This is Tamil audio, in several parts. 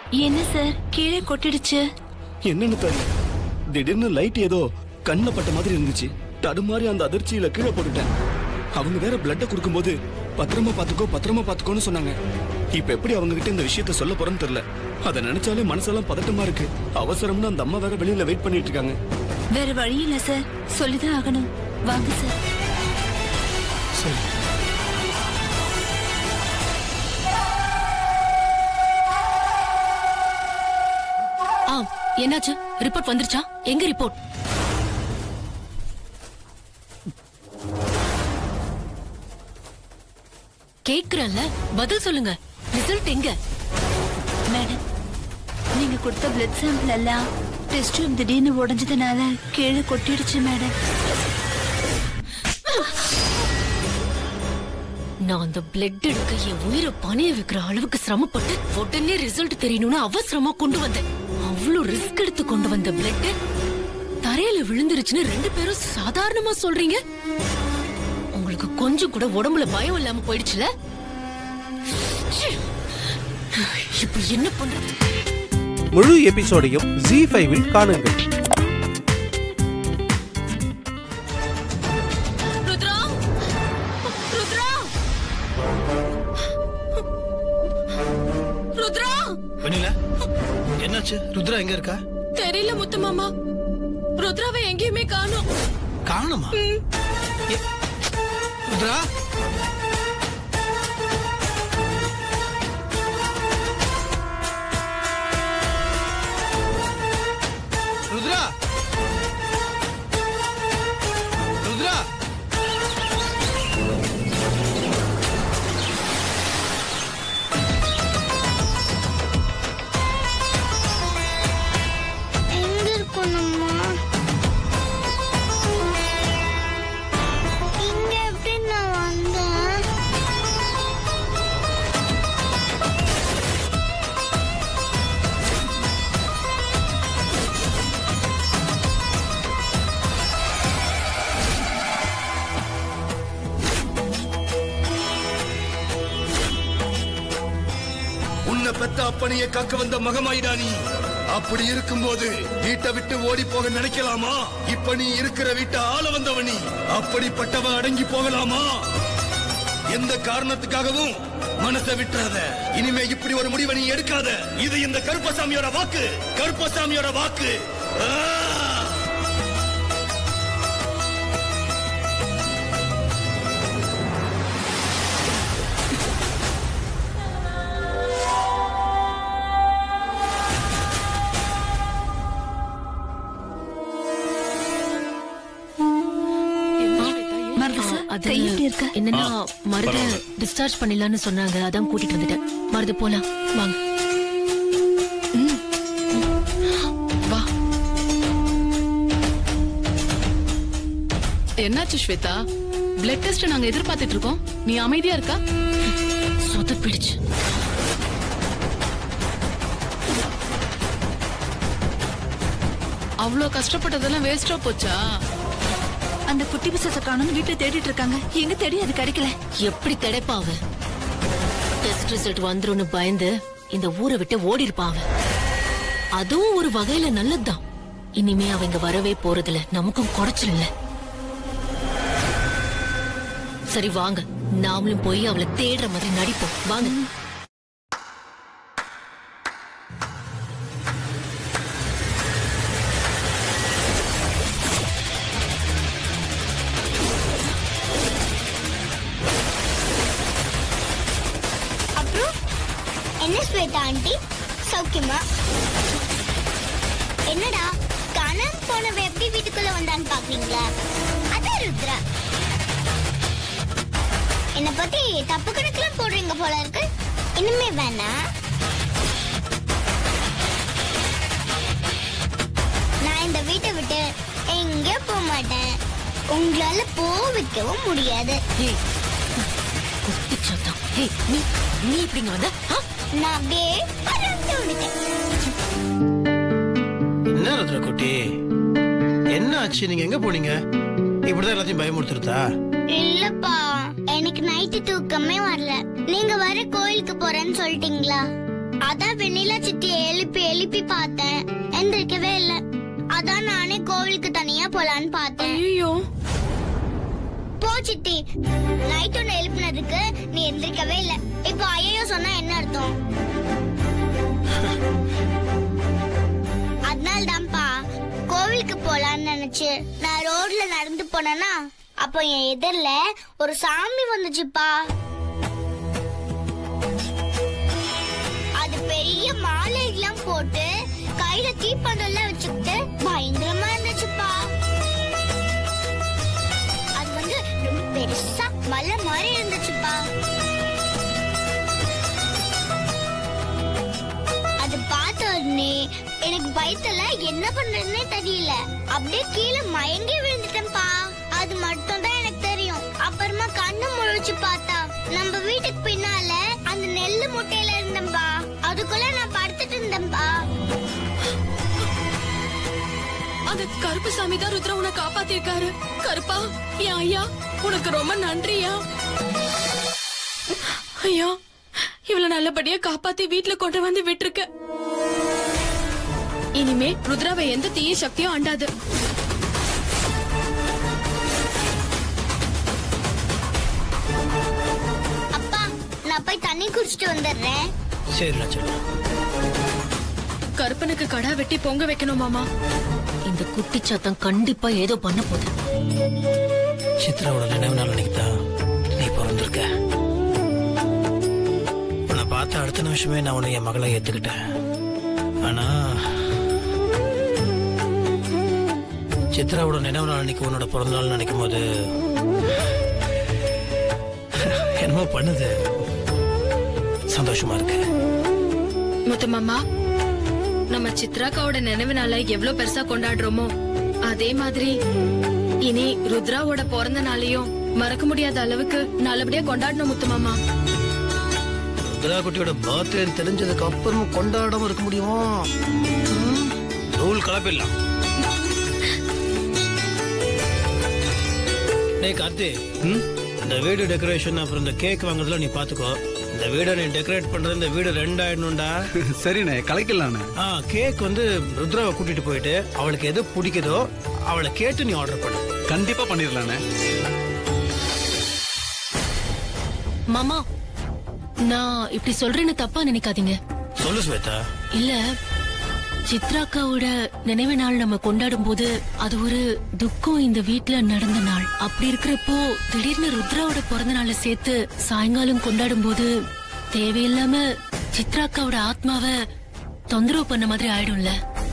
என்ன சார் கீழே கொட்டிடுச்சு என்னன்னு தெரியல திடீர்னு லைட் ஏதோ கண்ணில் பட்ட மாதிரி இருந்துச்சு தடுமாறி அந்த அதிர்ச்சியில கீழே போட்டுட்டேன் அவங்க வேற பிளட்டை கொடுக்கும்போது பத்திரமா பாத்துக்கோ பத்திரமா பாத்துக்கோன்னு சொன்னாங்க இப்ப எப்படி அவங்க கிட்ட இந்த விஷயத்த சொல்ல போறேன்னு தெரியல அதை நினைச்சாலே மனசெல்லாம் பதட்டமா இருக்கு அவசரம்னு அந்த அம்மா வேற வெளியில வெயிட் பண்ணிட்டு இருக்காங்க வேற வழி இல்ல சார் சொல்லிதான் ஆகணும் வாங்க சார் சரி ஆ என்னாச்சு ரிப்போர்ட் வந்துருச்சா எங்க ரிப்போர்ட் கேக்குறேன்ல பதில் சொல்லுங்க ரிசல்ட் எங்க மேடம் நீங்க கொடுத்த பிளட் சாம்பிள் எல்லாம் டெஸ்ட் டியூப் திடீர்னு உடைஞ்சதுனால கீழே கொட்டிடுச்சு மேடம் நான் அந்த பிளட் எடுக்க என் உயிரை பணிய வைக்கிற அளவுக்கு சிரமப்பட்டு உடனே ரிசல்ட் தெரியணும்னு அவசரமா கொண்டு வந்தேன் அவ்வளவு ரிஸ்க் எடுத்து கொண்டு வந்த பிளட் தரையில விழுந்துருச்சுன்னு ரெண்டு பேரும் சாதாரணமா சொல்றீங்க உங்களுக்கு கொஞ்சம் கூட உடம்புல பயம் இல்லாம போயிடுச்சுல ச்சீ. இப்ப என்ன பண்றது முழு எபிசோடையும் ஜி ஃபைவில் காணுங்கள் ருத்ரா ருத்ரா ருத்ரா வெண்ணிலா என்னாச்சு ருத்ரா எங்க இருக்கா தெரியல முத்து மாமா ருத்ராவை எங்கேயுமே காணோம் காணுமா எ- ருத்ரா ருத்ரா ருத்ரா எங்க இருக்கணும்மா இங்க எப்படி நான் வந்தேன் உன்னை பெத்த அப்பனையே காக்க வந்த மகமாயிடா நீ அப்படி இருக்கும்போது வீட்டை விட்டு ஓடி போக நினைக்கலாமா இப்ப நீ இருக்கிற வீட்டை ஆள வந்தவ நீ அப்படிப்பட்டவ அடங்கி போகலாமா எந்த காரணத்துக்காகவும் மனசை விட்டுறாத இனிமே இப்படி ஒரு முடிவை நீ எடுக்காத இது இந்த கருப்பசாமியோட வாக்கு கருப்பசாமியோட வாக்கு ஆ! மருது சார் அது கை எப்படி இருக்கு என்னன்னா மருத டிஸ்சார்ஜ் பண்ணிடலாம்னு சொன்னாங்க அதான் கூட்டிட்டு வந்துட்டேன் மருது போலாம் வாங்க ம். வா என்னாச்சு ஸ்வேதா பிளட் டெஸ்ட் நாங்க எதிர்பார்த்துட்டு இருக்கோம் நீ அமைதியா இருக்கா சொதப்பிடுச்சு அவ்வளோ கஷ்டப்பட்டதெல்லாம் வேஸ்டா போச்சா அந்த குட்டி பிசத்தை காணும் வீட்டுல தேடிட்டு இருக்காங்க எங்க தேடி அது கிடைக்கல எப்படி கிடைப்பாவ டெஸ்ட் ரிசல்ட் வந்துரும்னு பயந்து இந்த ஊரை விட்டு ஓடி இருப்பாவ அதுவும் ஒரு வகையில நல்லதுதான் இனிமே அவங்க வரவே போறதில்ல நமக்கும் குறைச்சல் இல்ல சரி வாங்க நாமளும் போய் அவளை தேடுற மாதிரி நடிப்போம் வாங்க அப்புறம் என்ன ஸ்வேதா ஆண்டி சௌக்கியமா என்னடா காணாம போனவ எப்படி வீட்டுக்குள்ள வந்தான்னு பாக்குறீங்களா அதான் ருத்ரா என்ன பத்தி தப்பு கணக்குல போடுறீங்க போல இருக்கு இனிமே வேணா நான் இந்த வீட்டை விட்டு எங்கேயும் போக மாட்டேன் உங்களால போக வைக்கவும் முடியாது ஏய் குட்டி சத்தம் ஏய் நீ நீ இப்படிங்க வந்த ஆ? நான் அப்படியே பறந்து விடுட்டேன் என்ன ருத்ரா குட்டி என்ன ஆச்சு நீங்க எங்க போனீங்க இப்படிதான் எல்லாத்தையும் பயமுறுத்துறதா இல்லப்பா எனக்கு நைட்டு தூக்கமே வரல நீங்க வர கோயிலுக்கு போறேன்னு சொல்லிட்டீங்களா அதான் வெண்ணிலா சித்தியை எழுப்பி எழுப்பி பார்த்தேன் எந்திரிக்கவே இல்ல அதான் நானே கோவிலுக்கு தனியா போலான்னு பார்த்தேன் ஐயோ போ சித்தி நைட் ஒன்னு எழுப்பினதுக்கு நீ எந்திரிக்கவே இல்ல இப்போ ஐயோ சொன்னா என்ன அர்த்தம் அதனால தான்ப்பா கோவிலுக்கு போலான்னு நினைச்சு நான் ரோட்ல நடந்து போனேனா அப்போ என் எதிரில ஒரு சாமி வந்துச்சுப்பா அது பெரிய மாலை எல்லாம் போட்டு கையில தீப்பந்தெல்லாம் வச்சுக்கிட்டு பயங்கரமா இருந்துச்சுப்பா அது வந்து ரொம்ப பெருசா மலை மாதிரி இருந்துச்சுப்பா அது பார்த்த உடனே எனக்கு பயத்துல என்ன பண்றதுன்னே தெரியல அப்படியே கீழே மயங்கி விழுந்துட்டேன்ப்பா அது மட்டும் தான் எனக்கு தெரியும் அப்புறமா கண்ணு முழிச்சு பார்த்தா நம்ம வீட்டுக்கு பின்னால அந்த நெல்லு முட்டையில இருந்தேன்பா அதுக்குள்ள நான் படுத்துட்டு இருந்தேன்பா அந்த கருப்பு சாமி தான் ருத்ரா உன்னை காப்பாத்திருக்காரு கருப்பா என் ஐயா உனக்கு ரொம்ப நன்றியா ஐயா இவ்வளவு நல்லபடியா காப்பாத்தி வீட்ல கொண்டு வந்து விட்டுருக்க இனிமே ருத்ராவை எந்த தீய சக்தியும் அண்டாது அப்பா நான் போய் தண்ணி குடிச்சிட்டு வந்துடுறேன் சரி லட்சம் கருப்பனுக்கு கடா வெட்டி பொங்க வைக்கணும் மாமா இந்த குட்டி சத்தம் கண்டிப்பா ஏதோ பண்ண போகுது சித்ராவோட நினைவு நாள் அன்னைக்கு தான் நீ பிறந்திருக்க உன்னை பார்த்த அடுத்த நிமிஷமே நான் உன்னை என் மகளை ஏத்துக்கிட்டேன் ஆனா சித்ராவோட நினைவு நாள் அன்னைக்கு உன்னோட பிறந்த நாள் நினைக்கும் போது என்னமோ பண்ணுது சந்தோஷமா இருக்கு முத்து மாமா நம்ம சித்ராக்காவோட நினைவு நாளை எவ்வளவு பெருசா கொண்டாடுறோமோ அதே மாதிரி இனி ருத்ராவோட பிறந்த நாளையும் மறக்க முடியாத அளவுக்கு நல்லபடியா கொண்டாடணும் முத்து மாமா ருத்ரா குட்டியோட பர்த்டே தெரிஞ்சதுக்கு அப்புறமும் கொண்டாடாம இருக்க முடியுமா ம், ரூல் கலப்பிடலாம் டேய் கார்த்தி இந்த வீடு டெக்கரேஷன் அப்புறம் இந்த கேக் வாங்குறதுல நீ பாத்துக்கோ இந்த வீடை நீ டெக்கரேட் பண்றது இந்த வீடு ரெண்டாயிடணும்டா சரிண்ணே கலைக்கலாண்ணே ஆ கேக் வந்து ருத்ராவை கூட்டிட்டு போயிட்டு அவளுக்கு எது பிடிக்குதோ அவளை கேட்டு நீ ஆர்டர் பண்ணு கண்டிப்பா பண்ணிடலாண்ணே மாமா நான் இப்படி சொல்றேன்னு தப்பா நினைக்காதீங்க சொல்லு ஸ்வேதா இல்ல சித்ராக்காவோட நினைவு நாள் நம்ம கொண்டாடும் போது அது ஒரு துக்கம் இந்த வீட்ல நடந்த நாள் அப்படி இருக்கிறப்போ திடீர்னு ருத்ராவோட பிறந்த நாளை சேர்த்து சாயங்காலம் கொண்டாடும் போது தேவையில்லாம சித்ராக்காவோட ஆத்மாவை தொந்தரவு பண்ண மாதிரி ஆயிடும்ல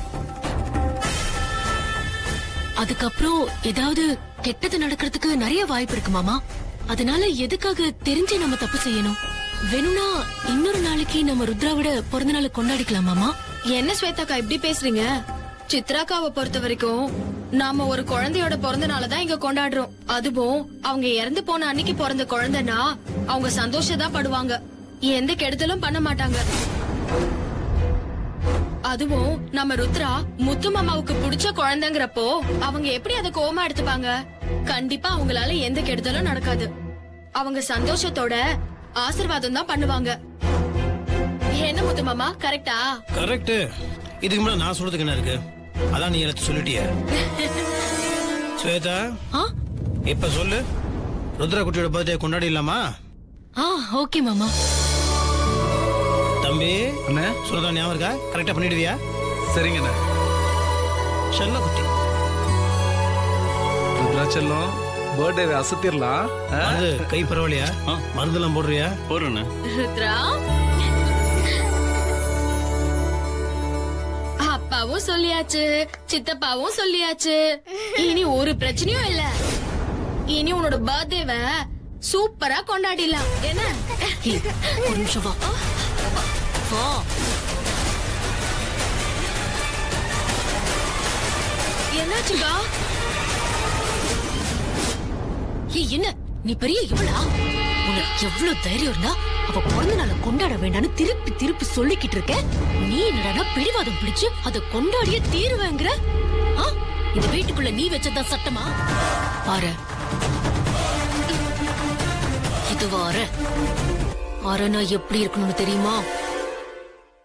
அதுக்கப்புறம் ஏதாவது கெட்டது நடக்கிறதுக்கு நிறைய வாய்ப்பு இருக்கு மாமா அதனால எதுக்காக தெரிஞ்சு நம்ம தப்பு செய்யணும் வேணும்னா இன்னொரு நாளைக்கு நம்ம ருத்ராவோட பிறந்த நாளை கொண்டாடிக்கலாம் மாமா என்ன ஸ்வேதாக்கா இப்படி பேசுறீங்க சித்ராக்காவை பொறுத்த வரைக்கும் நாம ஒரு குழந்தையோட பிறந்த நாளை தான் இங்க கொண்டாடுறோம் அதுவும் அவங்க இறந்து போன அன்னைக்கு பிறந்த குழந்தைனா அவங்க சந்தோஷம் படுவாங்க எந்த கெடுதலும் பண்ண மாட்டாங்க அதுவும் நம்ம ருத்ரா முத்து மாமாவுக்கு பிடிச்ச குழந்தைங்கிறப்போ அவங்க எப்படி அதை கோவமா எடுத்துப்பாங்க கண்டிப்பா அவங்களால எந்த கெடுதலும் நடக்காது அவங்க சந்தோஷத்தோட ஆசிர்வாதம் தான் பண்ணுவாங்க என்ன முத்து மாமா கரெக்டா கரெக்ட் இதுக்கு மேல நான் சொல்றதுக்கு என்ன இருக்கு அதான் நீ எனக்கு சொல்லிட்டிய ஸ்வேதா ஆ இப்ப சொல்லு ருத்ரா குட்டியோட பர்த்டே கொண்டாடிடலாமா ஆ ஓகே மாமா தம்பி அண்ணே சொன்னதா ஞாபகம் இருக்கா கரெக்டா பண்ணிடுவியா சரிங்கண்ணே செல்ல குட்டி ருத்ராச்சலம் பர்த்டே அசத்திரலாம் அது கை பரவாயில்லையா மருந்தெல்லாம் போடுறியா போறேண்ணே ருத்ரா அப்பாவும் சொல்லியாச்சு சித்தப்பாவும் சொல்லியாச்சு இனி ஒரு பிரச்சனையும் இல்ல இனி உன்னோட பர்த்டேவ சூப்பரா கொண்டாடிடலாம் என்ன ஒரு நிமிஷம் வா வா என்னாச்சுக்கா ஏய் என்ன நீ பெரிய இவளா உனக்கு எவ்வளவு தைரியம் இருந்தா அவ பிறந்த நாளை கொண்டாட வேண்டாம்னு திருப்பி திருப்பி சொல்லிக்கிட்டு இருக்க நீ என்னடா பிடிவாதம் பிடிச்சு அதை கொண்டாடிய தீருவேங்கிற ஆ? இந்த வீட்டுக்குள்ள நீ வச்சதான் சட்டமா பாரு இது வார அரனா எப்படி இருக்கணும்னு தெரியுமா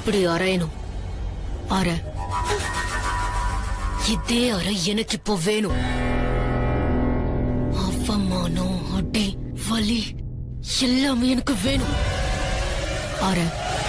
இப்படி அரையணும் அரை இதே அறை எனக்கு இப்போ வேணும் அவமானம் அடி வலி எல்லாமே எனக்கு வேணும் அரை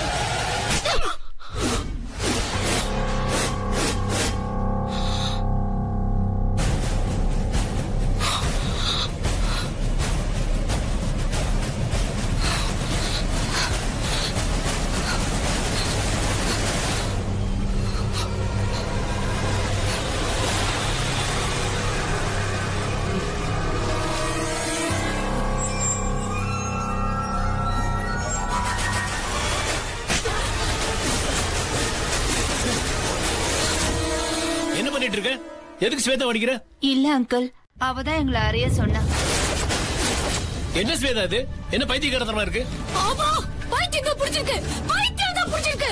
என்ன பண்ணிட்டு இருக்க எதுக்கு ஸ்வேதா அடிக்கிற இல்ல அங்கிள் அவதான் எங்களை அறிய சொன்னா என்ன ஸ்வேதா இது என்ன பைத்தியக்காரத்தனமா இருக்கு ஆமா பைத்தியம் தான் பிடிச்சிருக்கு பைத்தியம் தான் பிடிச்சிருக்கு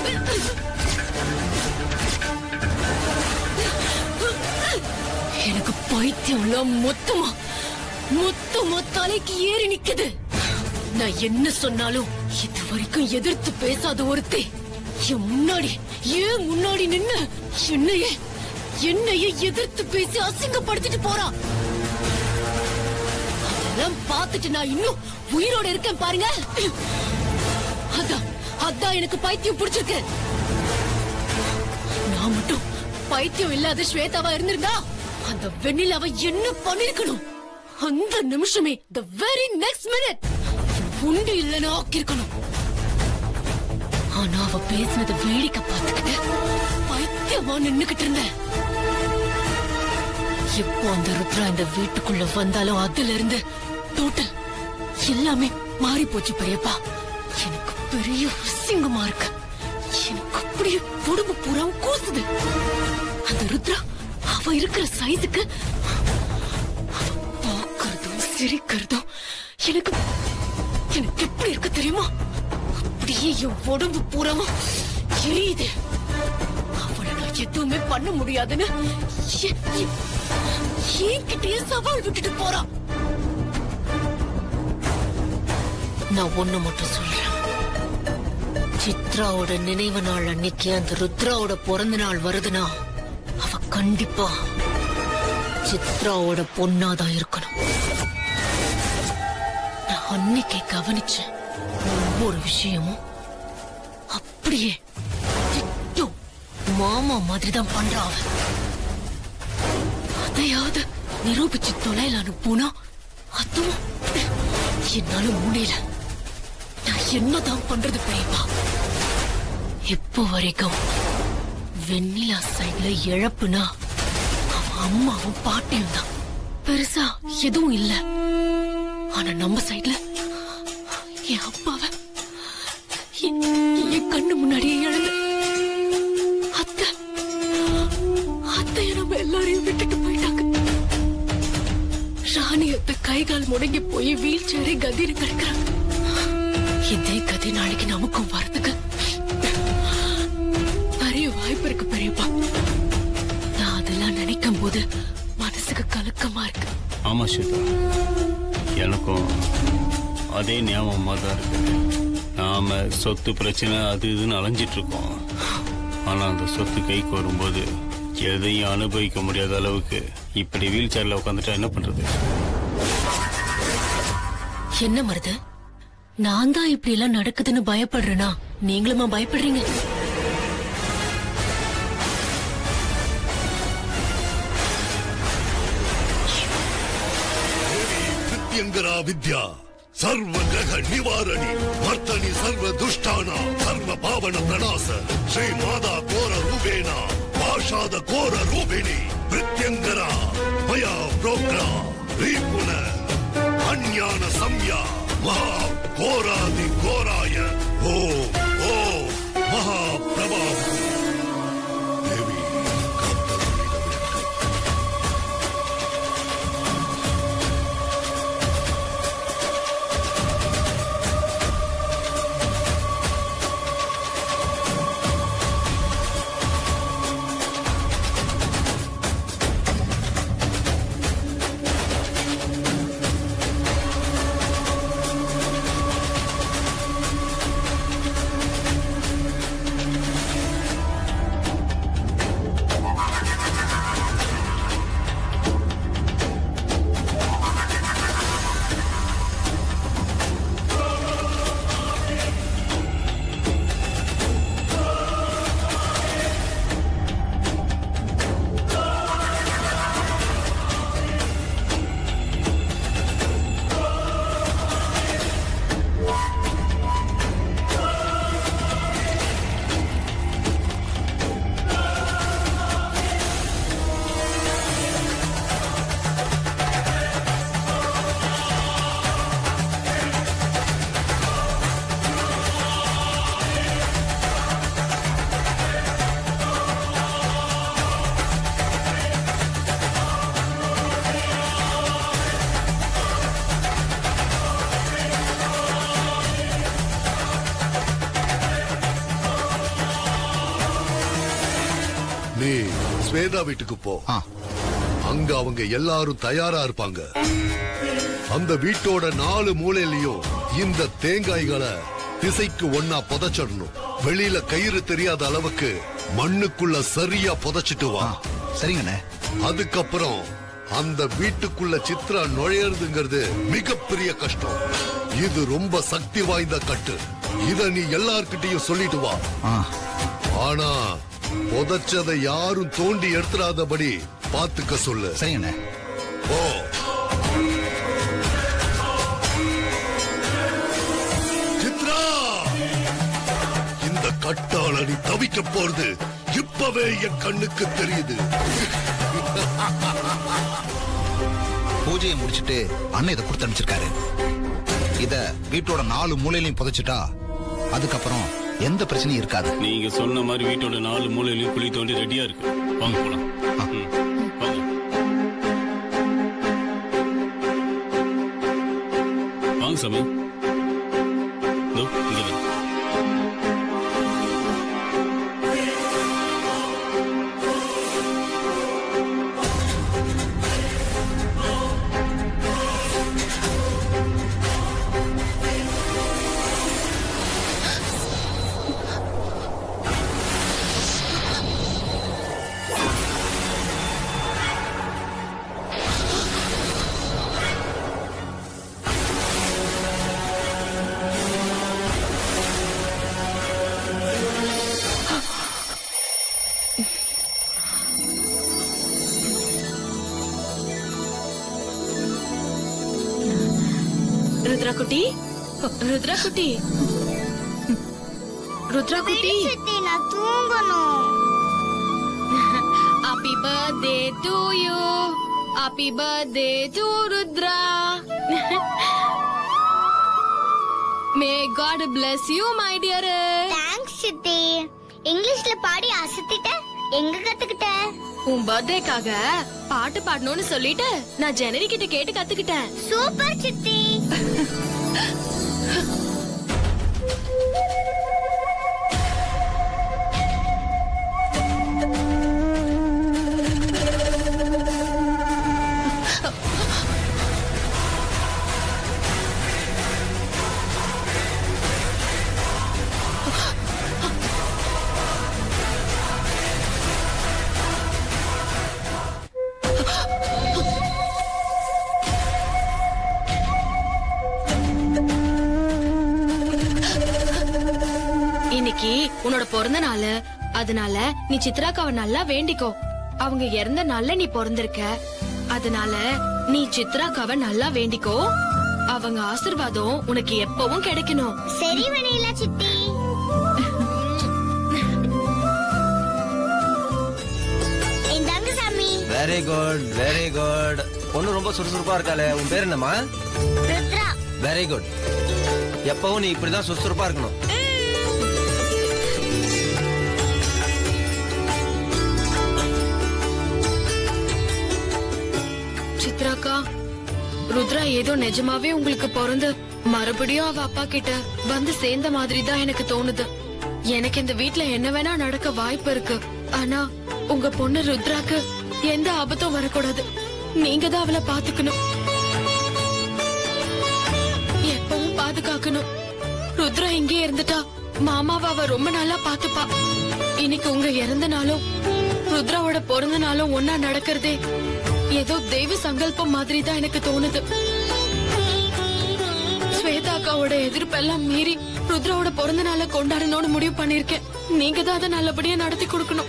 எனக்கு பைத்தியம்ல மொத்தமா மொத்தமா தலைக்கு ஏறி நிக்குது நான் என்ன சொன்னாலும் இது வரைக்கும் எதிர்த்து பேசாத ஒருத்தி என் முன்னாடி ஏன் முன்னாடி நின்னு என்னையே என்னையே எதிர்த்து பேசி அசிங்கப்படுத்திட்டு போறான் அதெல்லாம் பார்த்துட்டு நான் இன்னும் உயிரோட இருக்கேன் பாருங்க அதான் அதான் எனக்கு பைத்தியம் பிடிச்சிருக்கு நான் மட்டும் பைத்தியம் இல்லாத ஸ்வேதாவா இருந்திருந்தா அந்த வெண்ணிலாவை என்ன பண்ணிருக்கணும் அந்த நிமிஷமே த வெரி நெக்ஸ்ட் மினிட் உண்டு இல்லைன்னு ஆக்கிருக்கணும் ஆனா அவ பேசினத வேடிக்கை பார்த்துக்கிட்டு பைத்தியமா நின்னுகிட்டு இருந்தேன் எப்போ அந்த ருத்ரா இந்த வீட்டுக்குள்ள வந்தாலும் அதுல இருந்து டோட்டல் எல்லாமே மாறி போச்சு பெரியப்பா எனக்கு பெரிய அசிங்கமா இருக்கு எனக்கு அப்படியே உடம்பு பூரா கூசுது அந்த ருத்ரா அவ இருக்கிற சைஸுக்கு அவ பார்க்கறதும் சிரிக்கிறதும் எனக்கு எனக்கு எப்படி இருக்கு தெரியுமா அப்படியே என் உடம்பு பூராவும் எரியுது அவளை நான் எதுவுமே பண்ண முடியாதுன்னு எ- எ- என்கிட்டயே சவால் விட்டுட்டு போறான் நான் ஒண்ணு மட்டும் சொல்றேன் சித்ராவோட நினைவு நாள் அன்னைக்கு அந்த ருத்ராவோட பிறந்த நாள் வருதுன்னா அவ கண்டிப்பா சித்ராவோட பொண்ணாதான் இருக்கணும் நான் அன்னைக்கு கவனிச்சேன் ஒவ்வொரு விஷயமும் அப்படியே திட்டோ மாமா மாதிரி தான் பண்றா அவ அதையாவது நிரூபிச்சு தொலைலான்னு போனா அதுவும் என்னால முடியல நான் என்னதான் பண்றது பெரியப்பா இப்போ வரைக்கும் வெண்ணிலா சைடுல இழப்புனா அவன் அம்மாவும் பாட்டியும் தான் பெருசா எதுவும் இல்ல ஆனா நம்ம சைடுல என் அப்பாவை என் என் கண்ணு முன்னாடியே இழந்த அத்தை அத்தைய நம்ம எல்லாரையும் விட்டுட்டு போயிட்டாங்க ராணி அத்தை கை கால் முடங்கி போய் வீல் சேரை கதின்னு கிடக்குறாங்க இதே கதை நாளைக்கு நமக்கும் வரதுக்கு நிறைய வாய்ப்பு இருக்கு பெரியப்பா நான் அதெல்லாம் நினைக்கும் போது மனசுக்கு கலக்கமா இருக்கு ஆமா ஸ்வேதா எனக்கும் அதே ஞாபகமாக தான் இருக்கு நாம சொத்து பிரச்சனை அது இதுன்னு அலைஞ்சிட்டு இருக்கோம் ஆனா அந்த சொத்து கைக்கு வரும்போது எதையும் அனுபவிக்க முடியாத அளவுக்கு இப்படி வீல் சேர்ல உட்காந்துட்டா என்ன பண்றது என்ன மருது நான் தான் இப்படி எல்லாம் நடக்குதுன்னு பயப்படுறேனா நீங்களுமா பயப்படுறீங்க பிரத்யங்கரா வித்யா சர்வ கிரக நிவாரணி வர்த்தனி சர்வ துஷ்டானா சர்வ பாவன பிரணாச ஸ்ரீ மாதா கோர ரூபேணா பாஷாத கோர ரூபிணி பிரத்யங்கரா மயா புரோக்ரா ரீபுன அஞ்ஞான சம்யா மகா கோராதி கோராய ஓ ஓ மகா பிரபாவு தேவி நீ ஸ்வேதா வீட்டுக்கு போ அங்க அவங்க எல்லாரும் தயாரா இருப்பாங்க அந்த வீட்டோட நாலு மூலையிலயும் இந்த தேங்காய்களை திசைக்கு ஒன்னா புதைச்சிடணும் வெளியில கயிறு தெரியாத அளவுக்கு மண்ணுக்குள்ள சரியா புதைச்சிட்டு வா சரிங்கண்ணே அதுக்கப்புறம் அந்த வீட்டுக்குள்ள சித்ரா நுழையறதுங்கிறது மிகப்பெரிய கஷ்டம் இது ரொம்ப சக்தி வாய்ந்த கட்டு இத நீ எல்லார்கிட்டயும் சொல்லிட்டு வா ஆனா புதைச்சதை யாரும் தோண்டி எடுத்துடாதபடி பாத்துக்க சொல்லு சரிங்கண்ணே ஓ சித்ரா இந்த கட்டால நீ தவிக்க போறது இப்பவே என் கண்ணுக்கு தெரியுது பூஜையை முடிச்சிட்டு அண்ணன் இதை கொடுத்து அனுப்பிச்சிருக்காரு இத வீட்டோட நாலு மூலையிலையும் புதைச்சிட்டா அதுக்கப்புறம் எந்த பிரச்சனையும் இருக்காது நீங்க சொன்ன மாதிரி வீட்டோட நாலு மூலையிலயும் குழி தோண்டி ரெடியா இருக்கு வாங்க போலாம் ம், வாங்க வாங்க சாமி இதோ, இங்க வாங்க. ருத்ரா குட்டி ருத்ரா குட்டி ருத்ரா குட்டி சித்தி நான் தூங்கணும் happy birthday to you happy birthday to Rudra may God bless you my dear thanks சித்தி இங்கிலீஷ்ல பாடி அசத்திட்ட எங்க கத்துக்கிட்ட உன் பர்த்டேக்காக பாட்டு பாடணும்னு சொல்லிட்டு நான் ஜனனி கிட்ட கேட்டு கத்துக்கிட்டேன் சூப்பர் சித்தி இன்னைக்கு உன்னோட பிறந்த நாள் அதனால நீ சித்ராக்காவை நல்லா வேண்டிக்கோ அவங்க இறந்த நாள்ல நீ பிறந்திருக்க அதனால நீ சித்ராக்காவை நல்லா வேண்டிக்கோ அவங்க ஆசிர்வாதம் உனக்கு எப்பவும் கிடைக்கணும் சரி வனிலா சித்தி இந்தாங்க சாமி வெரி குட் வெரி குட் பொண்ணு ரொம்ப சுறுசுறுப்பா இருக்காளே உன் பேர் என்னம்மா ருத்ரா வெரி குட் எப்பவும் நீ இப்படிதான் சுறுசுறுப்பா இருக்கணும் சித்ராக்கா ருத்ரா ஏதோ நிஜமாவே உங்களுக்கு பிறந்து மறுபடியும் அவ அப்பா கிட்ட வந்து சேர்ந்த மாதிரி தான் எனக்கு தோணுது எனக்கு இந்த வீட்ல என்ன வேணா நடக்க வாய்ப்பு இருக்கு ஆனா உங்க பொண்ணு ருத்ராக்கு எந்த ஆபத்தும் வரக்கூடாது நீங்க தான் அவளை பாத்துக்கணும் எப்பவும் பாதுகாக்கணும் ருத்ரா இங்கே இருந்துட்டா மாமாவை அவ ரொம்ப நல்லா பாத்துப்பா இன்னைக்கு உங்க இறந்த நாளும் ருத்ராவோட பிறந்த நாளும் ஒன்னா நடக்கிறதே ஏதோ தெய்வ சங்கல்பம் மாதிரி தான் எனக்கு தோணுது ஸ்வேதா அக்காவோட எதிர்ப்பெல்லாம் மீறி ருத்ராவோட பிறந்த நாளை கொண்டாடணும்னு முடிவு பண்ணிருக்கேன் நீங்க தான் அதை நல்லபடியா நடத்தி கொடுக்கணும்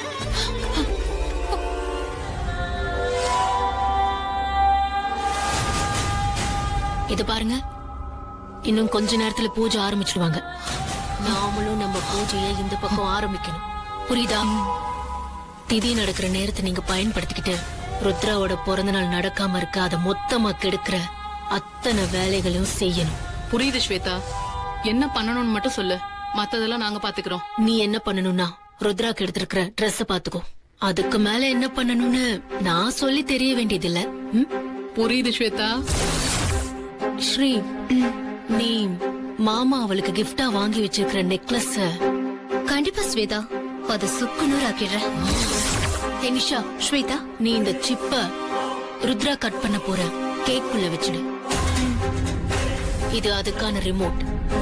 இது பாருங்க இன்னும் கொஞ்ச நேரத்துல பூஜை ஆரம்பிச்சிடுவாங்க நாமளும் நம்ம பூஜையை இந்த பக்கம் ஆரம்பிக்கணும் புரியுதா திதி நடக்கிற நேரத்தை நீங்க பயன்படுத்திக்கிட்டு ருத்ராவோட பிறந்த நாள் நடக்காம இருக்க அதை மொத்தமா கெடுக்கிற அத்தனை வேலைகளையும் செய்யணும் புரியுது ஸ்வேதா என்ன பண்ணணும்னு மட்டும் சொல்லு மத்ததெல்லாம் நாங்க பாத்துக்கிறோம் நீ என்ன பண்ணணும்னா ருத்ராக்கு எடுத்திருக்கிற Dress பாத்துக்கோ அதுக்கு மேல என்ன பண்ணணும்னு நான் சொல்லி தெரிய வேண்டியதில்ல ம்? புரியுது ஸ்வேதா ஸ்ரீ நீ மாமா அவளுக்கு கிஃப்டா வாங்கி வச்சிருக்கிற நெக்லஸ் கண்டிப்பா ஸ்வேதா அதை சுக்குநூறு ஆக்கிடுறேன் ஏய் நிஷா ஸ்வேதா நீ இந்த சிப்ப ருத்ரா கட் பண்ண போற கேக் குள்ள வச்சிடு இது அதுக்கான ரிமோட்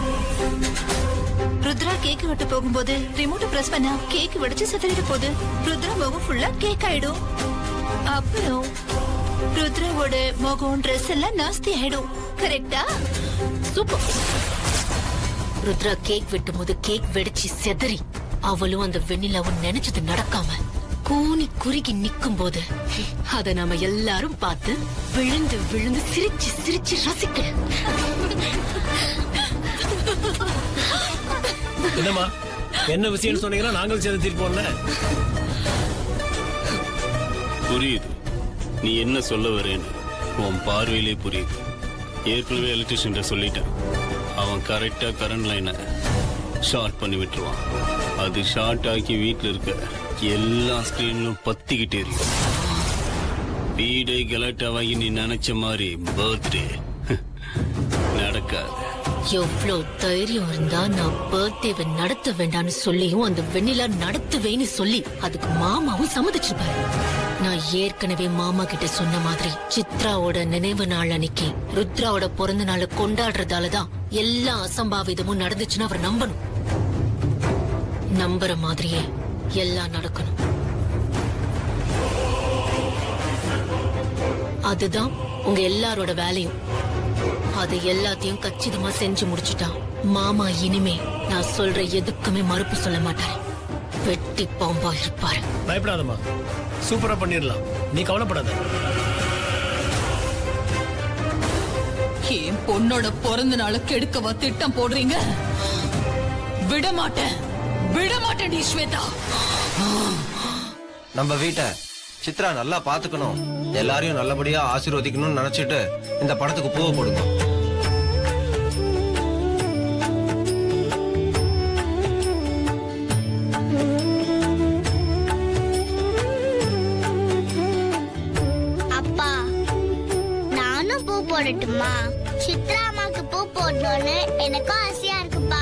ருத்ரா கேக் வெட்ட போகும்போது ரிமோட் பிரஸ் பண்ணா கேக் வெடிச்சு சிதறிட போகுது ருத்ரா முகம் ஃபுல்லா கேக் ஆயிடும் அப்புறம் ருத்ராவோட முகம் ட்ரெஸ் எல்லாம் நாஸ்தி ஆயிடும் கரெக்டா சூப்பர் ருத்ரா கேக் வெட்டும் போது கேக் வெடிச்சு செதறி அவளும் அந்த வெண்ணிலாவும் நினைச்சது நடக்காம கூனி குறுகி நிக்கும் போது அத நாம எல்லாரும் பார்த்து விழுந்து விழுந்து சிரிச்சு சிரிச்சு ரசிக்கணும் என்னம்மா என்ன விஷயம்னு சொன்னீங்கன்னா நாங்களும் சேர்ந்து தீர்ப்போம்ல புரியுது நீ என்ன சொல்ல வரேன்னு உன் பார்வையிலே புரியுது ஏற்கனவே எலக்ட்ரிஷியன் சொல்லிட்டேன் அவன் கரெக்டா கரண்ட் லைனை ஷார்ட் பண்ணி விட்டுருவான் அது ஷார்ட் ஆக்கி வீட்டில் இருக்க எல்லா ஸ்கிரீன்லும் பத்திக்கிட்டே இருக்கும் வீடே கலாட்டாவாகி நீ நினைச்ச மாதிரி பர்த்டே நடக்காது எவ்வளவு தைரியம் இருந்தா நான் பர்த்டேவை நடத்த வேண்டாம்னு சொல்லியும் அந்த வெண்ணிலா நடத்துவேன்னு சொல்லி அதுக்கு மாமாவும் சம்மதிச்சிருப்பாரு நான் ஏற்கனவே மாமா கிட்ட சொன்ன மாதிரி சித்ராவோட நினைவு நாள் அன்னைக்கு ருத்ராவோட பிறந்த நாளை கொண்டாடுறதாலதான் எல்லா அசம்பாவிதமும் நடந்துச்சுன்னு அவர் நம்பணும் நம்புற மாதிரியே எல்லாம் நடக்கணும் அதுதான் உங்க எல்லாரோட வேலையும் அது எல்லாத்தையும் கச்சிதமா செஞ்சு முடிச்சுட்டான் மாமா இனிமே நான் சொல்ற எதுக்குமே மறுப்பு சொல்ல மாட்டாரு வெட்டி பாம்பா இருப்பாரு பயப்படாதம்மா சூப்பரா பண்ணிடலாம் நீ கவலைப்படாத என் பொண்ணோட பிறந்த நாள கெடுக்கவா திட்டம் போடுறீங்க விட மாட்டேன் விட மாட்டேன் ஸ்வேதா நம்ம வீட்டை சித்ரா நல்லா பாத்துக்கணும் எல்லாரையும் நல்லபடியா ஆசீர்வதிக்கணும்னு நினைச்சிட்டு இந்த படத்துக்கு பூவை போடுங்க அப்பா நானும் பூ போடட்டுமா சித்ரா அம்மாக்கு பூ போடணும்னு எனக்கும் ஆசையா இருக்குப்பா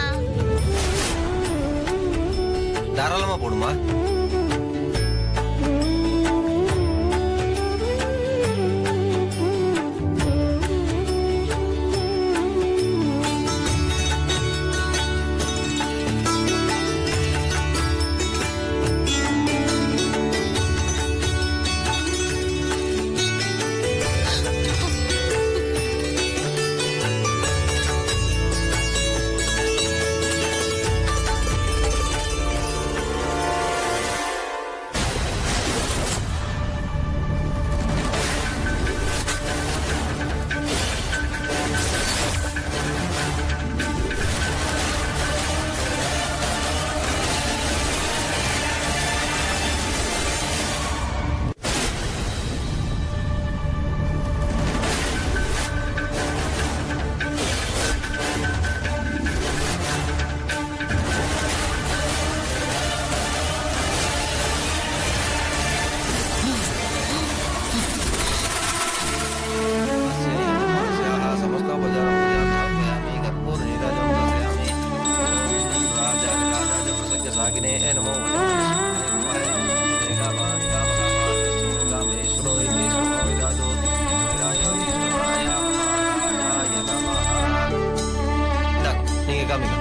தாராளமா போடுமா நீங்க காமிங்க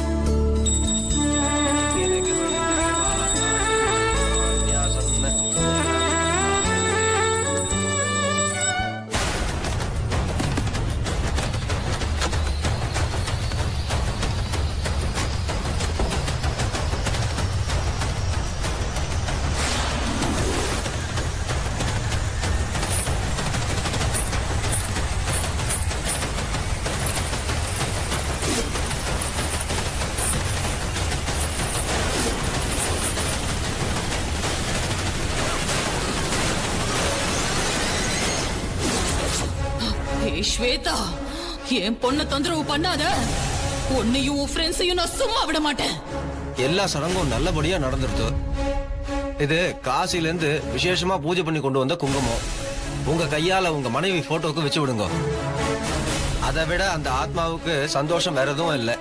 ஏய் ஸ்வேதா என் பொண்ண தொந்தரவு பண்ணாத உன்னையும் உன் ஃப்ரெண்ட்ஸையும் நான் சும்மா விட மாட்டேன் எல்லா சடங்கும் நல்லபடியா நடந்துருது இது காசில இருந்து விசேஷமா பூஜை பண்ணி கொண்டு வந்த குங்குமம் உங்க கையால உங்க மனைவி போட்டோக்கு வச்சு விடுங்க அதை விட அந்த ஆத்மாவுக்கு சந்தோஷம் வேற எதுவும் இல்லை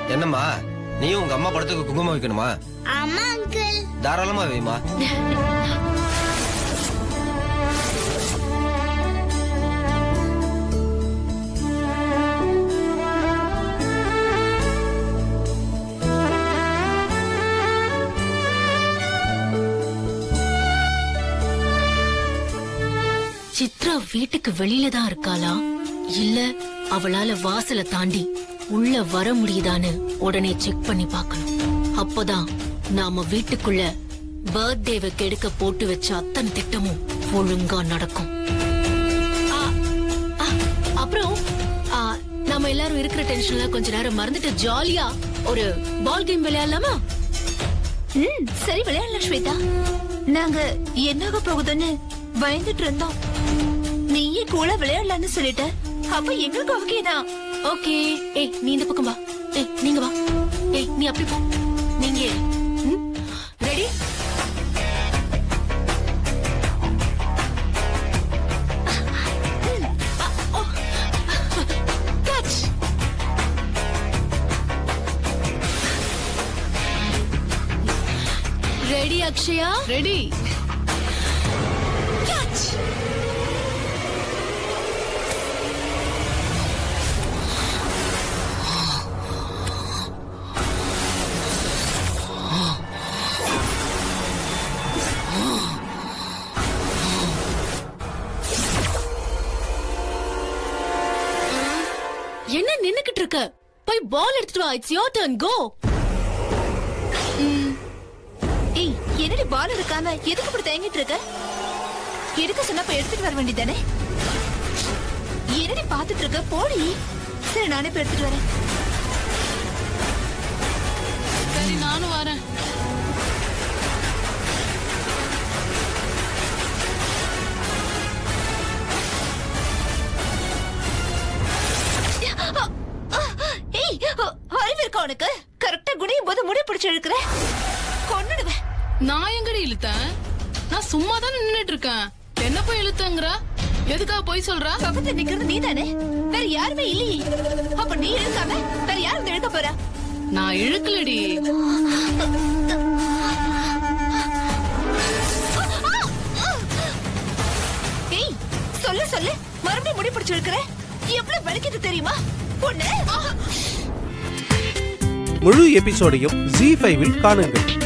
என்னம்மா நீயும் உங்க அம்மா படத்துக்கு குங்குமம் வைக்கணுமா ஆமா அங்கிள் தாராளமா வைமா சித்ரா வீட்டுக்கு வெளியில தான் இருக்காளா இல்ல அவளால வாசல தாண்டி உள்ள வர முடியுதான்னு உடனே செக் பண்ணி பார்க்கணும் அப்போதான் நாம வீட்டுக்குள்ள பர்த்டேவை கெடுக்க போட்டு வச்ச அத்தனை திட்டமும் ஒழுங்கா நடக்கும் ஆ, ஆ, அப்புறம் ஆ, நாம எல்லாரும் இருக்கிற டென்ஷன்ல கொஞ்ச நேரம் மறந்துட்டு ஜாலியா ஒரு பால் கேம் விளையாடலாமா ம் சரி விளையாடலாம் ஸ்வேதா நாங்க என்னாக போகுதுன்னு பயந்துட்டு இருந்தோம் நீயே கூட விளையாடலாம்னு சொல்லிட்ட அப்ப எங்களுக்கு ஓகே தான் ஓகே ஏய் நீ இந்த பக்கம் வா ஏய் நீங்க வா ஏய் நீ அப்படி போ நீங்க ready catch ready Akshaya ready catch என்ன நின்னுக்கிட்டு இருக்க போய் பால் எடுத்துட்டு வா இட்ஸ் யோர் டர்ன் கோ ஏய் என்னடி பால் இருக்காம எதுக்கு இப்படி தயங்கிட்டு இருக்க எடுக்க சொன்னப்ப எடுத்துட்டு வர வேண்டியதானே என்னடி பாத்துட்டு இருக்க போடி சரி நானே போய் எடுத்துட்டு வரேன் சரி நானும் வரேன் ஏய் அறிவு இருக்கா உனக்கு கரெக்டா குனியும் போது முடி பிடிச்சு இழுக்கிற கொன்னுடுவேன் நான் எங்கடி இழுத்தேன் நான் சும்மா தான் நின்னுட்டு இருக்கேன் என்ன போய் இழுத்தங்கிற எதுக்காக போய் சொல்றா பக்கத்துல நிக்கிறது நீதானே வேற யாருமே இல்லையே அப்ப நீ இழுக்காம வேற யார் வந்து இழுக்க போறா நான் இழுக்கலடி ஏய் சொல்லு சொல்லு மறுபடியும் முடி பிடிச்சு இழுக்கிற எவ்வளவு வலிக்குது தெரியுமா பொண்ணு முழு எபிசோடையும் ஜி ஃபைவில் காணுங்கள்